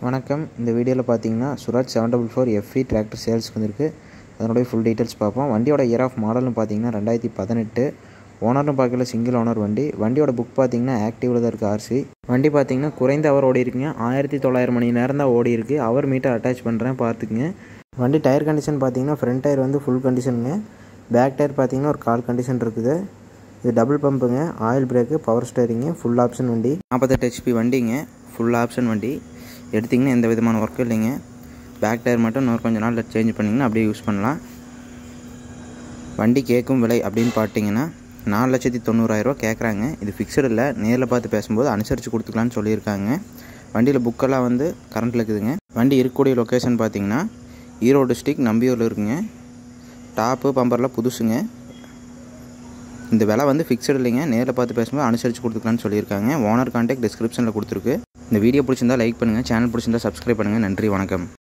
வணக்கம் இந்த வீடியோவில் பார்த்தீங்கன்னா Swaraj seven double four FE tractor சேல்ஸ்க்கு வந்திருக்கு அதனுடைய ஃபுல் டீட்டெயில்ஸ் பார்ப்போம் வண்டியோட இயர் ஆஃப் மாடல்னு பார்த்தீங்கன்னா ரெண்டாயிரத்தி பதினெட்டு ஓனர்னு பார்க்கல சிங்கிள் ஓனர் வண்டி வண்டியோட புக் பார்த்தீங்கன்னா ஆக்டிவில் தான் இருக்குது ஆர்சி வண்டி பார்த்தீங்கன்னா குறைந்த அவர் ஓடி இருக்குங்க ஆயிரத்தி தொள்ளாயிரம் மணி நேரம் தான் ஓடி இருக்குது அவர் மீட்டர் அட்டாச் பண்ணுறேன் பார்த்துக்குங்க வண்டி டயர் கண்டிஷன் பார்த்தீங்கன்னா ஃப்ரண்ட் டயர் வந்து ஃபுல் கண்டிஷனுங்க பேக் டயர் பார்த்தீங்கன்னா ஒரு கால் கண்டிஷன் இருக்குது இது டபுள் பம்புங்க oil brake power steering full option வண்டி நாற்பத்தெட்டு ஹெச்பி வண்டிங்க ஃபுல் ஆப்ஷன் வண்டி எடுத்திங்கன்னா எந்த விதமான ஒர்க்கும் இல்லைங்க பேக் டயர் மட்டும் இன்னொரு கொஞ்சம் நாளில் சேஞ்ச் பண்ணிங்கன்னா அப்படியே யூஸ் பண்ணலாம் வண்டி கேட்கும் விலை அப்படின்னு பார்த்தீங்கன்னா நாலு லட்சத்தி தொண்ணூறாயிரரூவா கேட்குறாங்க இது ஃபிக்ஸடு இல்லை நேரில் பார்த்து பேசும்போது அனுசரித்து கொடுத்துக்கலான்னு சொல்லியிருக்காங்க வண்டியில் புக்கெல்லாம் வந்து கரண்ட்டில் இருக்குதுங்க வண்டி இருக்கக்கூடிய லொக்கேஷன் பார்த்தீங்கன்னா ஈரோடு டிஸ்ட்ரிக் நம்பியூரில் இருக்குங்க டாப்பு பம்பர்லாம் புதுசுங்க இந்த விலை வந்து ஃபிக்ஸடு இல்லைங்க நேரில் பார்த்து பேசும்போது அனுசரித்து கொடுத்துக்கலான்னு சொல்லியிருக்காங்க ஓனர் கான்டாக்ட் டிஸ்கிரிப்ஷனில் கொடுத்துருக்கு இந்த வீடியோ பிடிச்சிருந்தா லைக் பண்ணுங்கள் சேனல் பிடிச்சிருந்தா சப்ஸ்கிரைப் பண்ணுங்கள் நன்றி வணக்கம்